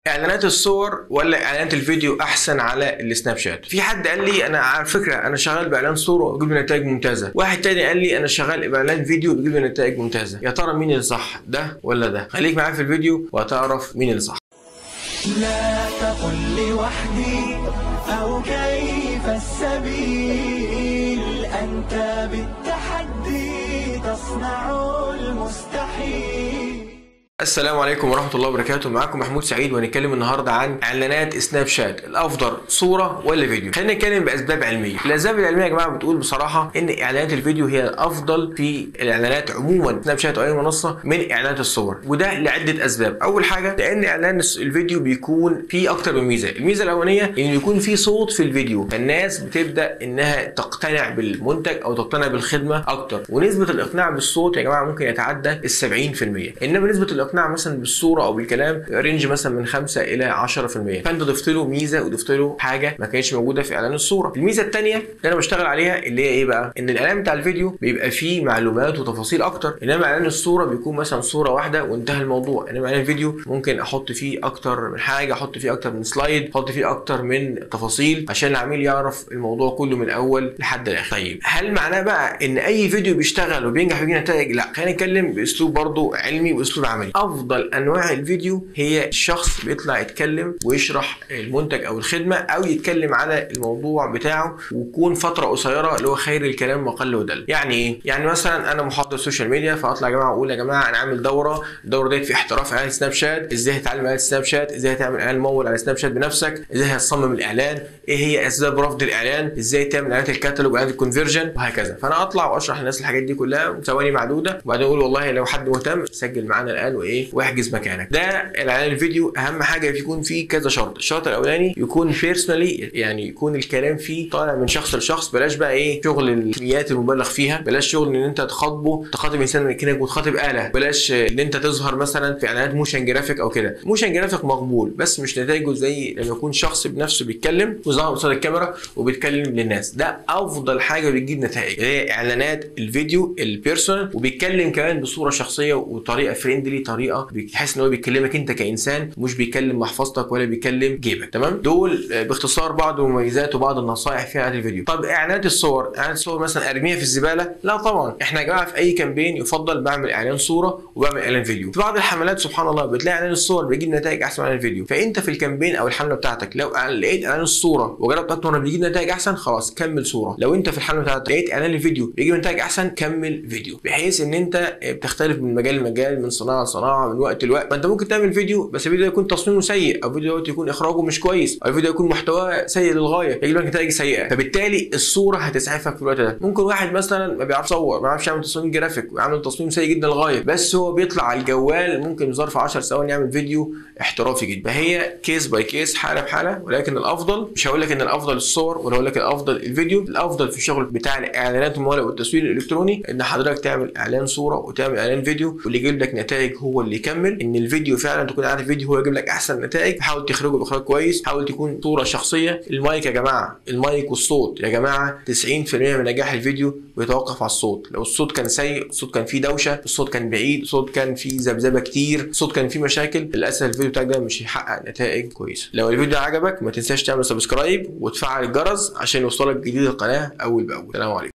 اعلانات الصور ولا اعلانات الفيديو احسن على السناب شات في حد قال لي انا على فكره انا شغال باعلان صوره وبجيب لي نتائج ممتازه واحد تاني قال لي انا شغال باعلان فيديو وبجيب لي نتائج ممتازه يا ترى مين اللي صح ده ولا ده خليك معايا في الفيديو وهتعرف مين اللي صح لا تقل لوحدي أو كيف السبيل أنت بالتحدي تصنع المستحيل السلام عليكم ورحمة الله وبركاته معاكم محمود سعيد وهنتكلم النهاردة عن إعلانات سناب شات الأفضل صورة ولا فيديو خلينا نتكلم بأسباب علمية الأسباب العلمية يا جماعة بتقول بصراحة إن إعلانات الفيديو هي الأفضل في الإعلانات عموما سناب شات أو أي منصة من إعلانات الصور وده لعدة أسباب أول حاجة لأن إعلان الفيديو بيكون فيه أكتر من ميزة الميزة الأولانية إنه يكون فيه صوت في الفيديو فالناس بتبدأ إنها تقتنع بالمنتج أو تقتنع بالخدمة أكتر ونسبة الإقناع بالصوت يا جماعة ممكن يتعدى ال 70% إنما نسبة الاقناع مثلا بالصوره او بالكلام رينج مثلا من 5 الى 10% فانت ضفت له ميزه وضفت له حاجه ما كانتش موجوده في اعلان الصوره الميزه الثانيه اللي انا بشتغل عليها اللي هي ايه بقى ان الاعلان بتاع الفيديو بيبقى فيه معلومات وتفاصيل اكتر انما اعلان الصوره بيكون مثلا صوره واحده وانتهى الموضوع انما اعلان الفيديو ممكن احط فيه اكتر من حاجه احط فيه اكتر من سلايد احط فيه اكتر من تفاصيل عشان العميل يعرف الموضوع كله من الاول لحد الاخر طيب هل معناه بقى ان اي فيديو بيشتغل وبينجح ويجي نتائج لا خلينا نتكلم باسلوب برضو علمي واسلوب عملي افضل انواع الفيديو هي الشخص بيطلع يتكلم ويشرح المنتج او الخدمه او يتكلم على الموضوع بتاعه ويكون فتره قصيره اللي هو خير الكلام ما قل ودل يعني ايه يعني مثلا انا محاضر سوشيال ميديا فاطلع يا جماعه اقول يا جماعه انا عامل دوره الدوره ديت في احتراف اعلان سناب شات ازاي تتعلم على سناب شات ازاي تعمل اعلان ممول على سناب شات بنفسك ازاي هتصمم الاعلان ايه هي اسباب رفض الاعلان ازاي تعمل اعلانات الكتالوج واعلانات الكونفرجن وهكذا فانا اطلع واشرح للناس الحاجات دي كلها ثواني معدوده وبعدين اقول والله لو حد مهتم سجل معانا الان وايه واحجز مكانك ده الاعلان الفيديو اهم حاجه يكون فيه كذا شرط الشرط الاولاني يكون بيرسونالي يعني يكون الكلام فيه طالع من شخص لشخص بلاش بقى ايه شغل الكميات المبالغ فيها بلاش شغل ان انت تخاطبه تخاطب انسان كانك بتخاطب اله بلاش ان انت تظهر مثلا في اعلانات موشن جرافيك او كده موشن جرافيك مقبول بس مش نتائجه زي لما يكون شخص بنفسه بيتكلم وظهر قصاد الكاميرا وبيتكلم للناس ده افضل حاجه بتجيب نتائج هي اعلانات الفيديو البيرسونال وبيتكلم كمان بصوره شخصيه وطريقه فريندلي طريقه بتحس ان هو بيكلمك انت كانسان مش بيكلم محفظتك ولا بيكلم جيبك تمام دول باختصار بعض المميزات وبعض النصائح في اعلانات الفيديو طب اعلانات الصور اعلانات الصور مثلا ارميها في الزباله لا طبعا احنا يا جماعه في اي كامبين يفضل بعمل اعلان صوره وبعمل اعلان فيديو في بعض الحملات سبحان الله بتلاقي اعلان الصور بيجيب نتائج احسن من اعلان الفيديو فانت في الكامبين او الحمله بتاعتك لو لقيت اعلان الصوره وجربت اكتر انه بيجيب نتائج احسن خلاص كمل صوره لو انت في الحمله بتاعتك لقيت اعلان الفيديو بيجيب نتائج احسن كمل فيديو بحيث ان انت بتختلف من مجال لمجال من صناعه لصناعه من وقت لوقت ما انت ممكن تعمل فيديو بس الفيديو يكون تصميمه سيء او فيديو يكون اخراجه مش كويس او فيديو يكون محتواه سيء للغايه يجيب لك نتائج سيئه فبالتالي الصوره هتسعفك في الوقت ده ممكن واحد مثلا ما بيعرفش يصور ما بيعرفش يعمل تصميم جرافيك ويعمل تصميم سيء جدا للغايه بس هو بيطلع على الجوال ممكن في ظرف 10 ثواني يعمل فيديو احترافي جدا فهي كيس باي كيس حاله بحاله ولكن الافضل مش هقول لك ان الافضل الصور ولا هقول لك الافضل الفيديو الافضل في الشغل بتاع الاعلانات المموله والتسويق الالكتروني ان حضرتك تعمل اعلان صوره وتعمل اعلان فيديو واللي يجيب لك نتائج هو اللي يكمل ان الفيديو فعلا تكون عارف فيديو هو يجيب لك احسن نتائج حاول تخرجه باخراج كويس حاول تكون صوره شخصيه المايك يا جماعه المايك والصوت يا جماعه 90% من نجاح الفيديو بيتوقف على الصوت لو الصوت كان سيء الصوت كان فيه دوشه الصوت كان بعيد الصوت كان فيه ذبذبه كتير الصوت كان فيه مشاكل للاسف الفيديو بتاعك ده مش هيحقق نتائج كويسه لو الفيديو ده عجبك ما تنساش تعمل سبسكرايب وتفعل الجرس عشان يوصلك جديد القناه اول باول سلام عليكم